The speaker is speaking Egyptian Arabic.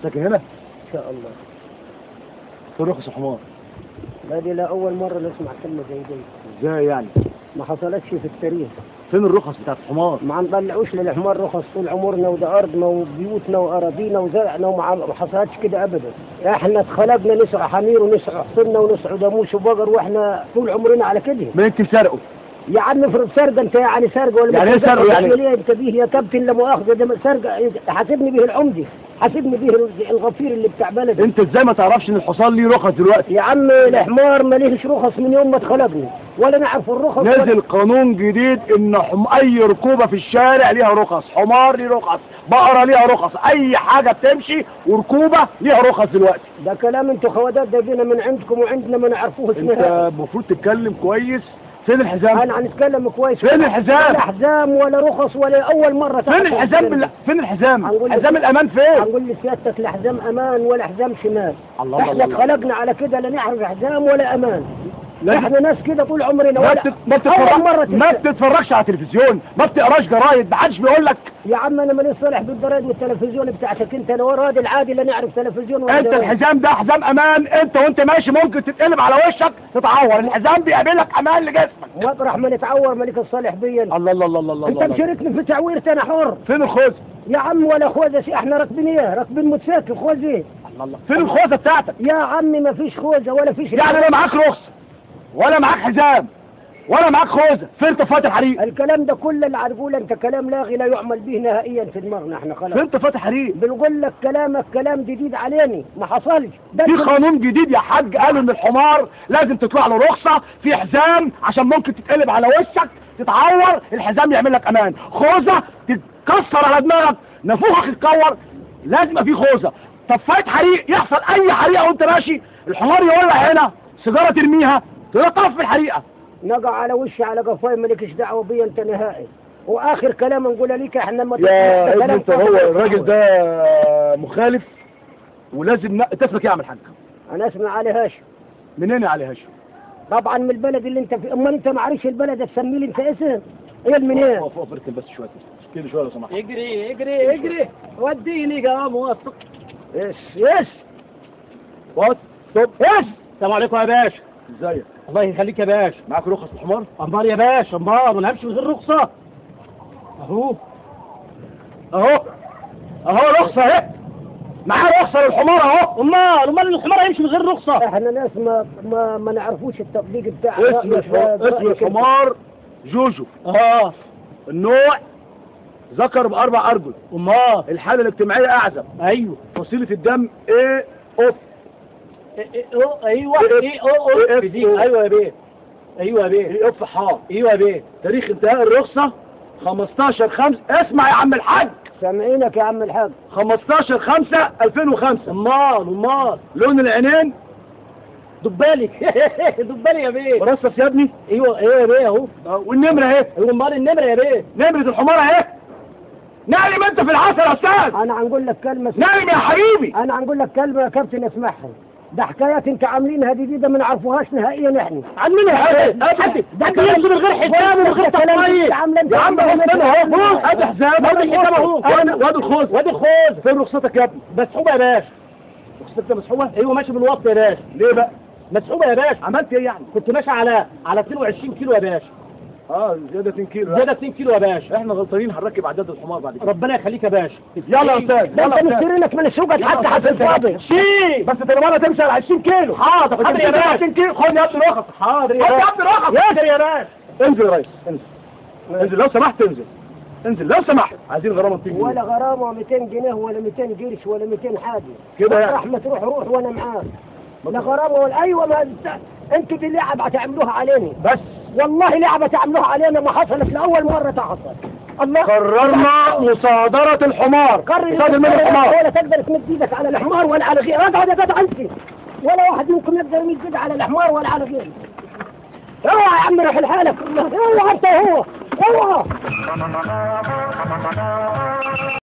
ساكن هنا ان شاء الله في رخص حمار هذه لا اول مره نسمع كلمه زي دي ازاي يعني ما حصلتش في التاريخ فين الرخص بتاعت الحمار ما نطلعوش للحمار رخص طول عمرنا وده ارضنا وبيوتنا واراضينا وزرعنا وما ما حصلتش كده ابدا احنا اتخلقنا نسعى حمير ونسعى حصننا ونسعى جاموس وبقر واحنا طول عمرنا على كده ما يمكن سرقوا يا عم افرض سرقه انت يعني سرقه ولا يعني مش ايه سرقة سرقة؟ يعني؟ ليه انت بيه يا كابتن لا مؤاخذه ده سرقه حاسبني به العمدي حاسبني به الغفير اللي بتاع بلدي انت ازاي ما تعرفش ان الحصان ليه رخص دلوقتي يا عم الحمار ماليش رخص من يوم ما اتخلقنا ولا نعرف الرخص ولا- نزل قانون جديد ان حم... اي ركوبه في الشارع ليها رخص حمار ليه رخص بقره ليها رخص اي حاجه بتمشي وركوبه ليها رخص دلوقتي ده كلام انتوا خوادات ده جينا من عندكم وعندنا ما نعرفوه انت اسمها المفروض تتكلم كويس فين الحزام انا هنتكلم كويس فين الحزام؟ ولا حزام ولا رخص ولا اول مره فين تعرفوا الحزام الكلام. بال... فين الحزام هنقول لك- حزام الامان فين هنقول لسيادتك لا حزام امان ولا حزام شمال الله الله احنا الله. اتخلقنا على كده لا نعرف حزام ولا امان لازم- احنا ناس كده طول عمرنا ما ولا بت- ما اول مره بتتفرج ما تتكلم. بتتفرجش على التلفزيون ما بتقراش جرايد ما حدش بيقول لك يا عم انا ماليش صالح بالجرايد والتلفزيون بتاعتك انت لو راضي العادي لا نعرف تلفزيون ولا انت جرايد. الحزام ده حزام امان انت وانت ماشي ممكن تتقلب على وشك تتعور الحزام بيقابلك امان لجسمك مطرح ما نتعور مالك الصالح بيا الله الله الله الله انت الله مشاركني في تعويرتي انا حر فين الخوذه يا عم ولا خوذه شيء احنا راكبين ايه راكبين موتوسيكل خوذه ايه الله الله فين الخوذه بتاعتك يا عمي ما فيش خوذه ولا فيش يعني لا معاك رخصه ولا معاك حزام ولا معاك خوذه فين طفايه الحريق الكلام ده كله اللي هتقوله انت كلام لاغي لا يعمل به نهائيا في دماغنا احنا خلاص فين طفايه الحريق بنقول لك كلامك كلام جديد عليني ما حصلش ده في انت- قانون جديد يا حاج قالوا ان الحمار لازم تطلع له رخصه في حزام عشان ممكن تتقلب على وشك تتعور الحزام يعمل لك امان خوذه تتكسر على دماغك نافوخك يتكور لازم يبقى في خوذه طفايه حريق يحصل اي حريقه وانت ماشي الحمار يولع هنا سيجاره ترميها تطفي الحريقه نقع على وشي على قفاي مالكش دعوه بيا انت نهائي واخر كلام نقول لك احنا ما يا ده ابني كلام انت هو فاضي. الراجل ده مخالف ولازم ن- تسلك ايه يا عم الحاج انا اسمع علي هاشم منين يا علي هاشم طبعا من البلد اللي انت فيه اما انت ما عارفش البلد تسمي لي انت اسم ايه منين اقف اقف اركن بس شويه كده شويه لو سمحت اجري اجري اجري وديني قام وثق يس يس وات ستوب يس السلام عليكم يا باشا ازيك الله يخليك يا باشا معاك رخص الحمار امال يا باشا امال ما همشي من غير رخصه اهو اهو اهو رخصه اهي معاه رخصه للحمار اهو امال امال الحمار هيمشي من غير رخصه احنا ناس ما ما, ما نعرفوش التطبيق بتاع اسم رأيك الح- ده- اسم رأيك انت. الحمار جوجو اه النوع ذكر باربع ارجل امال الحاله الاجتماعيه اعزب ايوه فصيله الدم ايه اوف إيه- إيه- أو- ايوه إيه- ايه أو- أو- إيه- دي إيه- ايوه يا بيه ايوه يا بيه ايه اوف حار ايوه يا بيه تاريخ انتهاء الرخصة 15 5 اسمع يا عم الحاج سامعينك يا عم الحاج 15 5 2005 امال امال لون العينين دبالي دبالي يا بيه مرصص يا ابني ايوه ايه يا بيه اهو آه، والنمرة اهي ايوه امال النمره يا بيه نمرة الحمار اهي نايم انت في العسل يا استاذ انا هنقول لك كلمه نايم يا حبيبي انا هنقول لك كلمه يا كابتن اسمعها ده حكايات انت عاملينها جديده ما نعرفوهاش نهائيا احنا عني يا حبيبي ده انت يمشي من غير حزام ومن غير طفايه يا عم يا عم بص انا اهو بص ادي حزام وادي الحزام اهو. وادي وادي الخوذ وادي الخوذ فين رخصتك يا ابني مسحوبه يا باشا رخصتك ده مسحوبة ايوه ماشي بالوقت يا باشا ليه بقى مسحوبه يا باشا عملت ايه يعني كنت ماشي على على 22 كيلو يا باشا اه زيادة 2 كيلو زياده 2 كيلو يا باشا احنا غلطانين هنركب عداد الحمار بعد كده ربنا يخليك يا باشا يلا يا استاذ ده يلا انت يا أستاذ. مشترينك من السوق يلا حتى يا حتى أستاذ. الفاضي شي بس طالما تمشي على 20 كيلو حاضر حاضر يا باشا 20 كيلو خد يا ابني رخص حاضر يا خد يا باشا ابني رخص يقدر يا باشا انزل يا ريس انزل انزل لو سمحت انزل انزل لو سمحت عايزين غرامه 200 جنيه ولا غرامه 200 جنيه ولا 200 قرش ولا 200 حاجه كده يعني. رحمة تروح روح وانا معاك لا غرامه ولا ايوه ما انت انتوا دي لعبه تعملوها علينا بس والله لعبه تعملوها علينا ما حصلت لاول مره تحصل الله قررنا مصادرة الحمار قرر صادر من الحمار ولا تقدر تمد ايدك على الحمار ولا على غيره اقعد يا جدع انت ولا واحد منكم يقدر يمد ايده على الحمار ولا على غيره اوعى يا عم روح لحالك اوعى انت هو اوعى